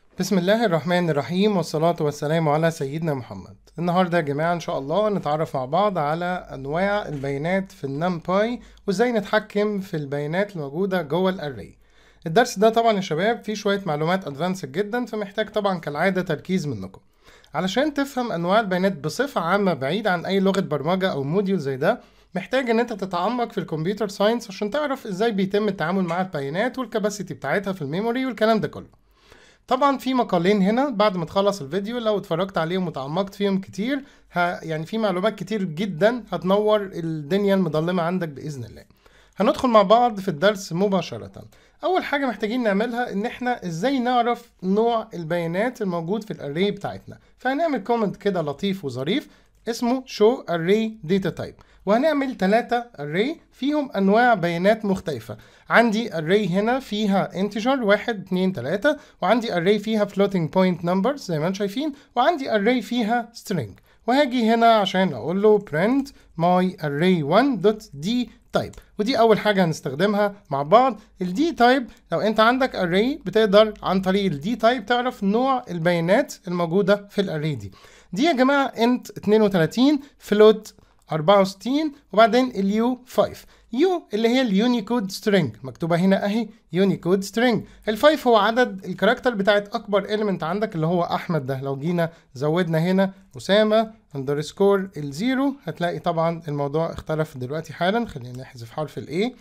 بسم الله الرحمن الرحيم والصلاة والسلام على سيدنا محمد النهاردة يا جماعة إن شاء الله نتعرف مع بعض على أنواع البيانات في النمباي وإزاي نتحكم في البيانات الموجودة جوه الأري الدرس ده طبعا يا شباب فيه شوية معلومات أدفانسد جدا فمحتاج طبعا كالعادة تركيز منكم علشان تفهم أنواع البيانات بصفة عامة بعيد عن أي لغة برمجة أو موديول زي ده محتاج ان انت تتعمق في الكمبيوتر ساينس عشان تعرف ازاي بيتم التعامل مع البيانات والكباسيتي بتاعتها في الميموري والكلام ده كله طبعا في مقالين هنا بعد ما تخلص الفيديو لو اتفرجت عليهم وتعمقت فيهم كتير ه... يعني في معلومات كتير جدا هتنور الدنيا المظلمة عندك بإذن الله هندخل مع بعض في الدرس مباشرة أول حاجة محتاجين نعملها إن إحنا إزاي نعرف نوع البيانات الموجود في الأري بتاعتنا فهنعمل كومنت كده لطيف وظريف اسمه show array data type وهنعمل ثلاثة array فيهم أنواع بيانات مختلفة عندي array هنا فيها integer واحد اتنين تلاتة وعندي array فيها floating point numbers زي ما انتم شايفين وعندي array فيها string وهاجي هنا عشان أقول له print my array1.d type ودي أول حاجة هنستخدمها مع بعض ال d type لو أنت عندك array بتقدر عن طريق ال d type تعرف نوع البيانات الموجودة في الarray دي دي يا جماعة int 32 float 64 وبعدين اليو 5 يو اللي هي اليونيكود سترينج مكتوبه هنا اهي يونيكود سترينج الفايف هو عدد الكاركتر بتاعت اكبر اليمنت عندك اللي هو احمد ده لو جينا زودنا هنا اسامه اندرسكور الزيرو هتلاقي طبعا الموضوع اختلف دلوقتي حالا خلينا نحذف حرف الاي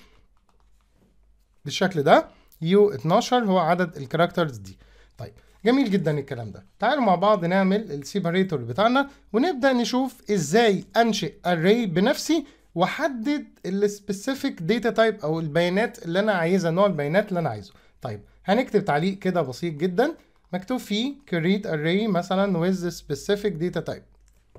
بالشكل ده يو 12 هو عدد الكاركترز دي طيب جميل جدا الكلام ده تعالوا مع بعض نعمل السيباريتور بتاعنا ونبدا نشوف ازاي انشئ اري بنفسي واحدد السبيسيفيك داتا تايب او البيانات اللي انا عايزها نوع البيانات اللي انا عايزه طيب هنكتب تعليق كده بسيط جدا مكتوب فيه create array مثلا with the specific data type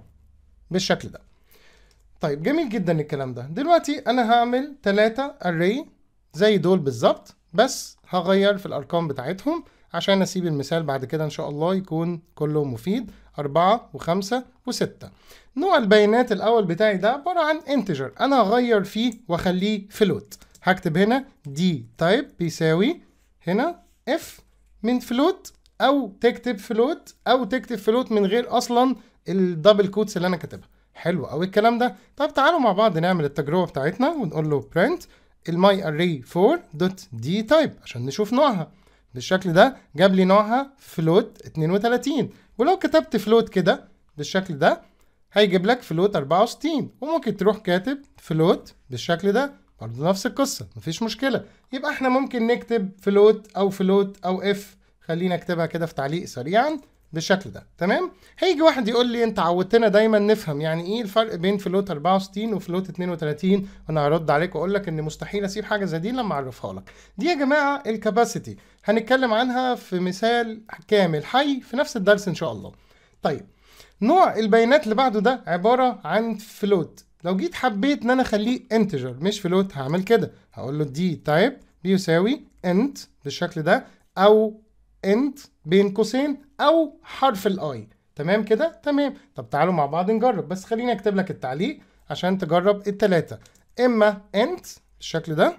بالشكل ده طيب جميل جدا الكلام ده دلوقتي انا هعمل ثلاثة array زي دول بالظبط بس هغير في الارقام بتاعتهم عشان اسيب المثال بعد كده ان شاء الله يكون كله مفيد أربعة وخمسة وستة نوع البيانات الأول بتاعي ده عبارة عن انتجر أنا هغير فيه وأخليه فلوت هكتب هنا دي تايب بيساوي هنا اف من فلوت أو تكتب فلوت أو تكتب فلوت من غير أصلا الدبل كوتس اللي أنا كاتبها حلو أوي الكلام ده طب تعالوا مع بعض نعمل التجربة بتاعتنا ونقول له print الماي array 4 دوت دي تايب عشان نشوف نوعها بالشكل ده جاب لي نوعها فلوت 32 ولو كتبت فلوت كده بالشكل ده هيجيب لك فلوت 64 وممكن تروح كاتب فلوت بالشكل ده برضه نفس القصة مفيش مشكلة يبقى احنا ممكن نكتب فلوت او فلوت او اف خلينا اكتبها كده في تعليق سريعا بالشكل ده تمام هيجي واحد يقول لي انت عودتنا دايما نفهم يعني ايه الفرق بين فلوت 64 وفلوت 32 وانا هرد عليك واقول لك ان مستحيل اسيب حاجه زي دي لما اعرفها لك دي يا جماعه الكاباسيتي هنتكلم عنها في مثال كامل حي في نفس الدرس ان شاء الله طيب نوع البيانات اللي بعده ده عباره عن فلوت لو جيت حبيت ان انا اخليه انتجر مش فلوت هعمل كده هقول له دي تايب بيساوي انت بالشكل ده او انت بين قوسين او حرف الاي تمام كده تمام طب تعالوا مع بعض نجرب بس خليني اكتب لك التعليق عشان تجرب التلاتة اما انت بالشكل ده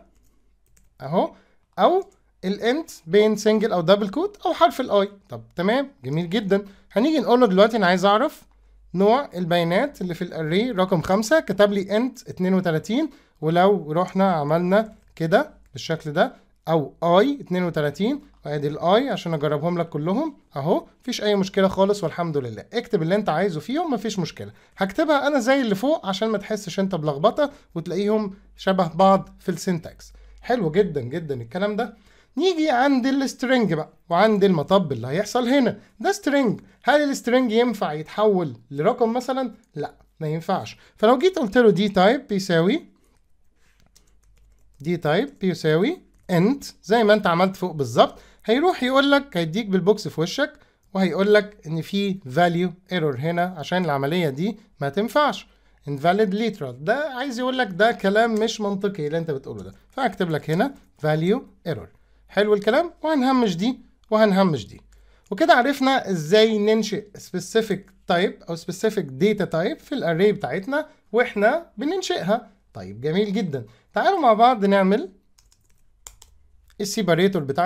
اهو او الانت بين سنجل او دبل كوت او حرف الاي طب تمام جميل جدا هنيجي نقول له دلوقتي انا عايز اعرف نوع البيانات اللي في الاري رقم خمسة كتب لي انت 32 ولو رحنا عملنا كده بالشكل ده او اي 32 وادي الاي عشان اجربهم لك كلهم اهو مفيش اي مشكله خالص والحمد لله اكتب اللي انت عايزه فيهم مفيش مشكله هكتبها انا زي اللي فوق عشان ما تحسش انت بلخبطه وتلاقيهم شبه بعض في السنتكس حلو جدا جدا الكلام ده نيجي عند السترنج بقى وعند المطب اللي هيحصل هنا ده سترنج هل السترنج ينفع يتحول لرقم مثلا لا ما ينفعش فلو جيت قلت له دي تايب بيساوي دي تايب بيساوي انت زي ما انت عملت فوق بالظبط هيروح يقول لك هيديك بالبوكس في وشك وهيقول لك ان في value error هنا عشان العمليه دي ما تنفعش invalid literal ده عايز يقول لك ده كلام مش منطقي اللي انت بتقوله ده فهكتب لك هنا value error حلو الكلام وهنهمش دي وهنهمش دي وكده عرفنا ازاي ننشئ specific type او specific data type في الاري بتاعتنا واحنا بننشئها طيب جميل جدا تعالوا مع بعض نعمل السيباريتور بتاعنا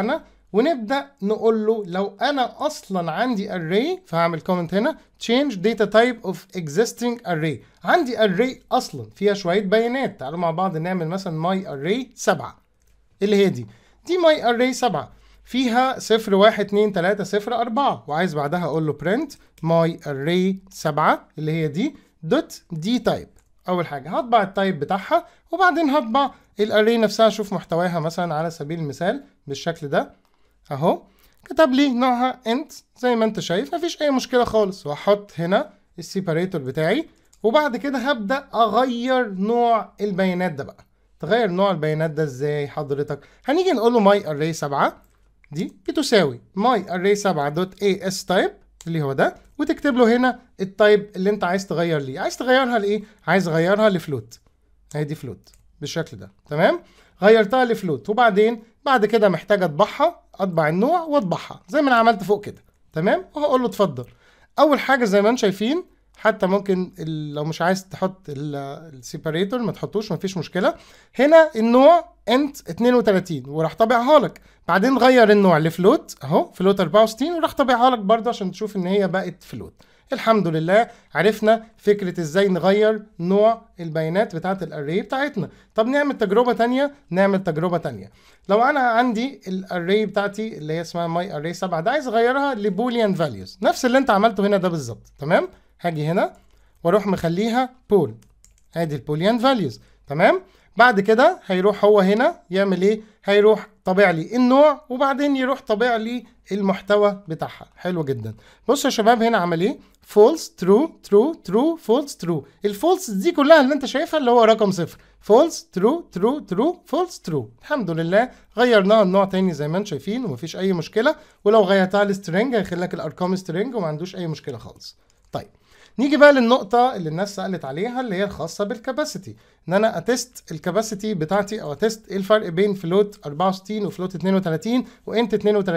ونبدا نقول له لو انا اصلا عندي array فهعمل كومنت هنا change data type of existing array عندي array اصلا فيها شويه بيانات تعالوا مع بعض نعمل مثلا my array 7 اللي هي دي دي my array 7 فيها 0 1 2 3 0 4 وعايز بعدها اقول له print my array 7 اللي هي دي دوت دي تايب اول حاجه هطبع التايب بتاعها وبعدين هطبع الاري نفسها اشوف محتواها مثلا على سبيل المثال بالشكل ده اهو كتب لي نوعها انت زي ما انت شايف مفيش اي مشكله خالص واحط هنا السيباريتور بتاعي وبعد كده هبدا اغير نوع البيانات ده بقى تغير نوع البيانات ده ازاي حضرتك هنيجي نقول له ماي اري 7 دي بتساوي ماي اري 7 دوت اي اس تايب اللي هو ده وتكتب له هنا التايب اللي انت عايز تغير ليه عايز تغيرها لايه عايز اغيرها لفلوت اهي دي فلوت بالشكل ده تمام غيرتها لفلوت وبعدين بعد كده محتاج اطبعها اطبع النوع واطبعها زي ما انا عملت فوق كده تمام وهقول له اتفضل اول حاجه زي ما انتم شايفين حتى ممكن لو مش عايز تحط السيباريتور ما تحطوش مفيش مشكله هنا النوع انت 32 وراح طابعها لك بعدين غير النوع لفلوت اهو فلوت 64 وراح طابعها لك برضه عشان تشوف ان هي بقت فلوت الحمد لله عرفنا فكرة ازاي نغير نوع البيانات بتاعت الاري بتاعتنا طب نعمل تجربة تانية نعمل تجربة تانية لو انا عندي الاري بتاعتي اللي هي اسمها ماي اري 7 ده عايز اغيرها لبوليان فاليوز نفس اللي انت عملته هنا ده بالظبط تمام هاجي هنا واروح مخليها بول ادي البوليان فاليوز تمام بعد كده هيروح هو هنا يعمل ايه هيروح طابع لي النوع وبعدين يروح طابع لي المحتوى بتاعها حلو جدا بصوا يا شباب هنا عمل ايه فولس ترو ترو ترو فولس ترو الفولس دي كلها اللي انت شايفها اللي هو رقم صفر فولس ترو ترو ترو فولس ترو الحمد لله غيرناها لنوع تاني زي ما انتم شايفين ومفيش اي مشكله ولو غيرتها لسترنج هيخلي لك الارقام سترنج وما عندوش اي مشكله خالص طيب نيجي بقى للنقطة اللي الناس سألت عليها اللي هي الخاصة بالكاباسيتي ان انا اتست الكاباسيتي بتاعتي او اتست ايه الفرق بين فلوت 64 وفلوت 32 وانت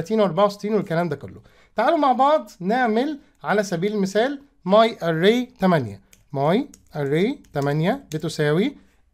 32 و64 والكلام ده كله تعالوا مع بعض نعمل على سبيل المثال my array 8 my array 8 بتساوي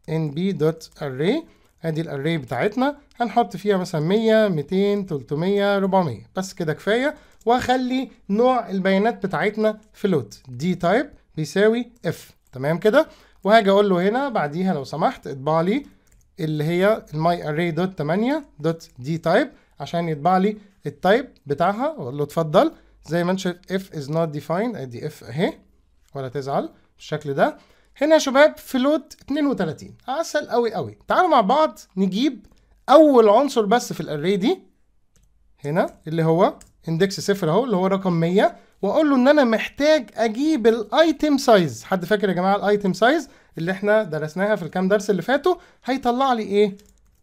nb.array ادي الاري بتاعتنا هنحط فيها مثلا 100 200 300 400 بس كده كفايه واخلي نوع البيانات بتاعتنا فلوت دي تايب بيساوي اف تمام كده وهاجي اقول له هنا بعديها لو سمحت اطبع لي اللي هي الماي اري دوت 8 دوت دي تايب عشان يطبع لي التايب بتاعها واقول له اتفضل زي ما انت شايف اف از نوت ديفايند ادي اف اهي ولا تزعل بالشكل ده هنا يا شباب فلوت 32 عسل قوي قوي تعالوا مع بعض نجيب اول عنصر بس في الاري دي هنا اللي هو اندكس صفر اهو اللي هو رقم 100 واقول له ان انا محتاج اجيب الايتم سايز حد فاكر يا جماعه الايتم سايز اللي احنا درسناها في الكام درس اللي فاتوا هيطلع لي ايه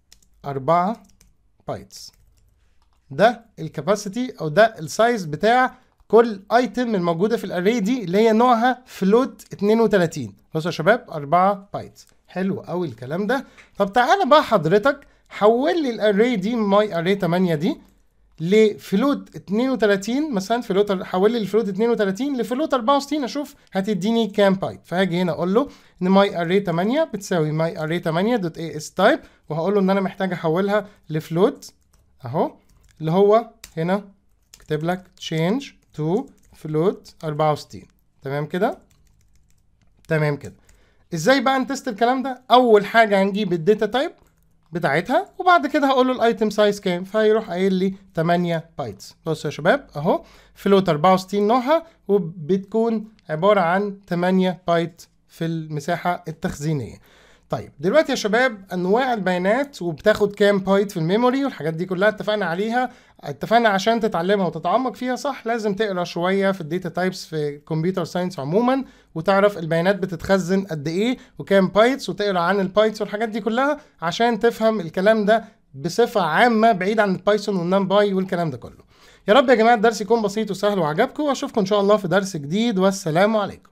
4 بايتس ده الكاباسيتي او ده السايز بتاع كل ايتم الموجوده في الاري دي اللي هي نوعها فلوت 32 بصوا يا شباب 4 بايتس حلو قوي الكلام ده طب تعالى بقى حضرتك حول لي الاري دي ماي اري 8 دي لفلوت 32 مثلا فلوت حول لي الفلوت 32 لفلوت 64 اشوف هتديني كام بايت فهاجي هنا اقول له ان ماي اري 8 بتساوي ماي اري 8 دوت اي اس تايب وهقول له ان انا محتاج احولها لفلوت اهو اللي هو هنا اكتب لك change to float 64 تمام كده تمام كده ازاي بقى نتست الكلام ده اول حاجه هنجيب الداتا تايب بتاعتها وبعد كده هقول له الايتم سايز كام فهيروح قايل لي 8 بايتس بصوا يا شباب اهو فلوت 64 نوعها وبتكون عباره عن 8 بايت في المساحه التخزينيه طيب دلوقتي يا شباب انواع البيانات وبتاخد كام بايت في الميموري والحاجات دي كلها اتفقنا عليها اتفقنا عشان تتعلمها وتتعمق فيها صح لازم تقرا شويه في الداتا تايبس في كمبيوتر ساينس عموما وتعرف البيانات بتتخزن قد ايه وكام بايتس وتقرا عن البايتس والحاجات دي كلها عشان تفهم الكلام ده بصفه عامه بعيد عن البايثون والنام باي والكلام ده كله يا رب يا جماعه الدرس يكون بسيط وسهل وعجبكم واشوفكم ان شاء الله في درس جديد والسلام عليكم